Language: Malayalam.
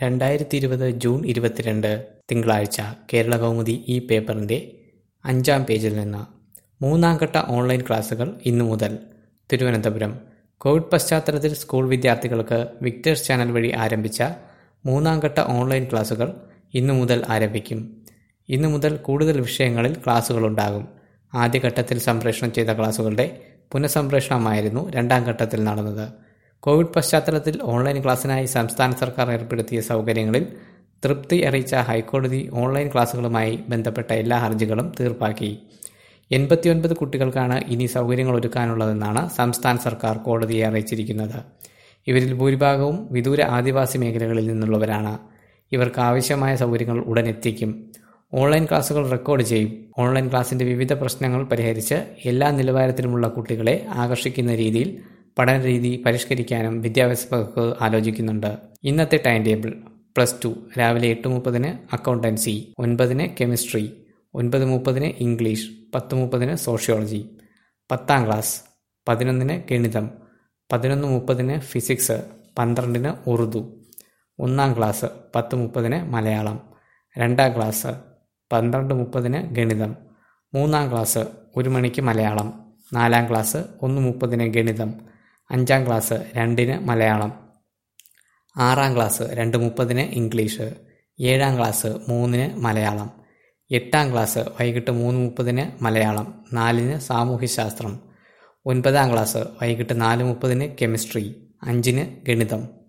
രണ്ടായിരത്തി ഇരുപത് ജൂൺ ഇരുപത്തിരണ്ട് തിങ്കളാഴ്ച കേരളകൗമുദി ഈ പേപ്പറിൻ്റെ അഞ്ചാം പേജിൽ നിന്ന് മൂന്നാം ഘട്ട ഓൺലൈൻ ക്ലാസുകൾ ഇന്നു മുതൽ തിരുവനന്തപുരം കോവിഡ് പശ്ചാത്തലത്തിൽ സ്കൂൾ വിദ്യാർത്ഥികൾക്ക് വിക്ടേഴ്സ് ചാനൽ വഴി ആരംഭിച്ച മൂന്നാം ഘട്ട ഓൺലൈൻ ക്ലാസുകൾ ഇന്നു മുതൽ ആരംഭിക്കും ഇന്നു മുതൽ കൂടുതൽ വിഷയങ്ങളിൽ ക്ലാസുകളുണ്ടാകും ആദ്യഘട്ടത്തിൽ സംപ്രേഷണം ചെയ്ത ക്ലാസുകളുടെ പുനഃസംപ്രേഷണമായിരുന്നു രണ്ടാം ഘട്ടത്തിൽ നടന്നത് കോവിഡ് പശ്ചാത്തലത്തിൽ ഓൺലൈൻ ക്ലാസ്സിനായി സംസ്ഥാന സർക്കാർ ഏർപ്പെടുത്തിയ സൗകര്യങ്ങളിൽ തൃപ്തി അറിയിച്ച ഹൈക്കോടതി ഓൺലൈൻ ക്ലാസുകളുമായി ബന്ധപ്പെട്ട എല്ലാ ഹർജികളും തീർപ്പാക്കി എൺപത്തിയൊൻപത് കുട്ടികൾക്കാണ് ഇനി സൗകര്യങ്ങൾ ഒരുക്കാനുള്ളതെന്നാണ് സംസ്ഥാന സർക്കാർ കോടതിയെ അറിയിച്ചിരിക്കുന്നത് ഇവരിൽ ഭൂരിഭാഗവും വിദൂര ആദിവാസി മേഖലകളിൽ നിന്നുള്ളവരാണ് ഇവർക്ക് ആവശ്യമായ സൗകര്യങ്ങൾ ഉടൻ എത്തിക്കും ഓൺലൈൻ ക്ലാസുകൾ റെക്കോർഡ് ചെയ്യും ഓൺലൈൻ ക്ലാസിന്റെ വിവിധ പ്രശ്നങ്ങൾ പരിഹരിച്ച് എല്ലാ നിലവാരത്തിലുമുള്ള കുട്ടികളെ ആകർഷിക്കുന്ന രീതിയിൽ പഠന രീതി പരിഷ്കരിക്കാനും വിദ്യാഭ്യാസ വകുപ്പ് ആലോചിക്കുന്നുണ്ട് ഇന്നത്തെ ടൈം ടേബിൾ പ്ലസ് ടു രാവിലെ എട്ട് മുപ്പതിന് അക്കൗണ്ടൻസി ഒൻപതിന് കെമിസ്ട്രി ഒൻപത് മുപ്പതിന് ഇംഗ്ലീഷ് പത്ത് മുപ്പതിന് സോഷ്യോളജി പത്താം ക്ലാസ് പതിനൊന്നിന് ഗണിതം പതിനൊന്ന് മുപ്പതിന് ഫിസിക്സ് പന്ത്രണ്ടിന് ഉറുദു ഒന്നാം ക്ലാസ് പത്ത് മുപ്പതിന് മലയാളം രണ്ടാം ക്ലാസ് പന്ത്രണ്ട് മുപ്പതിന് ഗണിതം മൂന്നാം ക്ലാസ് ഒരു മണിക്ക് മലയാളം നാലാം ക്ലാസ് ഒന്ന് മുപ്പതിന് ഗണിതം അഞ്ചാം ക്ലാസ് രണ്ടിന് മലയാളം ആറാം ക്ലാസ് രണ്ട് മുപ്പതിന് ഇംഗ്ലീഷ് ഏഴാം ക്ലാസ് മൂന്നിന് മലയാളം എട്ടാം ക്ലാസ് വൈകിട്ട് മൂന്ന് മുപ്പതിന് മലയാളം നാലിന് സാമൂഹ്യശാസ്ത്രം ഒൻപതാം ക്ലാസ് വൈകിട്ട് നാല് മുപ്പതിന് കെമിസ്ട്രി അഞ്ചിന് ഗണിതം